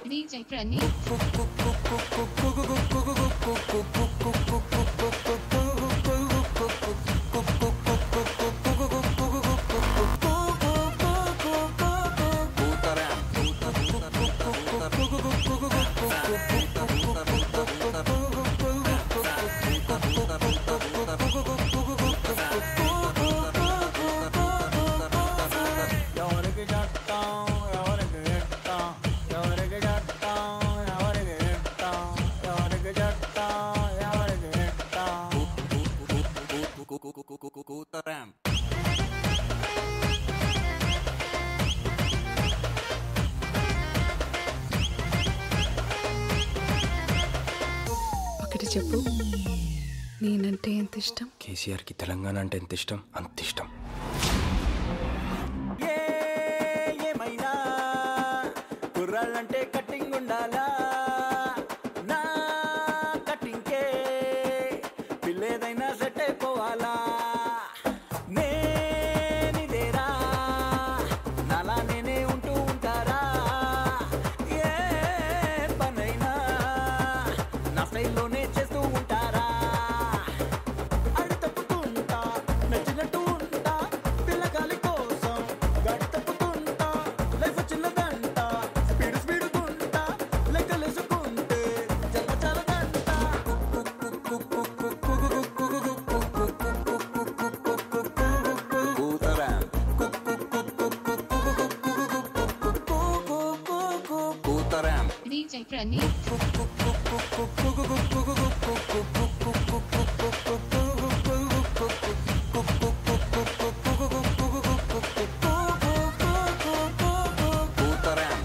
DJ Pranit. ఎవరికి చట్టం ఎవరికి ఇట్టం ఎవరికి చట్టం ఎవరికి ఇట్టం ఎవరికి చట్టం ఎవరికి ఇట్టం కూతరాం ఒకటి చెప్పు నేనంటే ఎంత ఇష్టం కేసీఆర్కి తెలంగాణ అంటే ఎంత ఇష్టం అంత ఇష్టం ఏ ఏమైనా కుర్రాళ్ళంటే కట్టింగ్ ఉండాలా నా కట్టింగ్కే పిల్లేదైనా సెట్ అయిపోవాలా నేనిదేరా నాలా నేనే ఉంటూ ఉంటారా ఏ పనైనా నా స్టైల్లోనే చేస్తూ ఉంటారా అడి తప్పుతుంటా నచ్చినట్టు ఉంటా పిల్లగాలి కోసం గడి తప్పుతుంటా లైఫ్ చిన్నదంట స్పీడ్ స్పీడ్ గుంటా లెక్కలేసుకుంటే జన్మ చాలదంట కూతరాం కూతరాం DJ Pranit. కూతరాం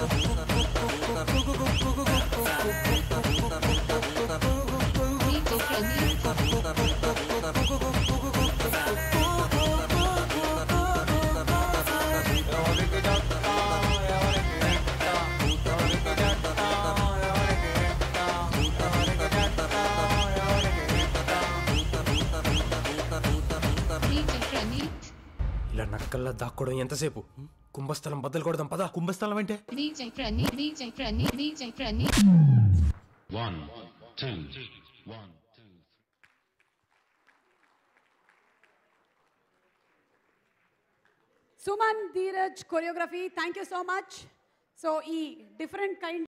DJ Pranit. ఎవరికి చట్టం ఎవరికి ఇట్టం ఎవరికి చట్టం ఎవరికి ఇట్టం ఎవరికి చట్టం ఎవరికి ఇట్టం DJ Pranit. ఇలా నక్కల్లా దాక్కోవడం ఎంతసేపు కుంభస్థలం బద్దలు కొడదాం పదా కుంభస్థలం అంటే DJ Pranit. DJ Pranit. DJ Pranit. One, two, one, two. Suman Dheeraj choreography thank you so much so ఈ డిఫరెంట్ కైండ్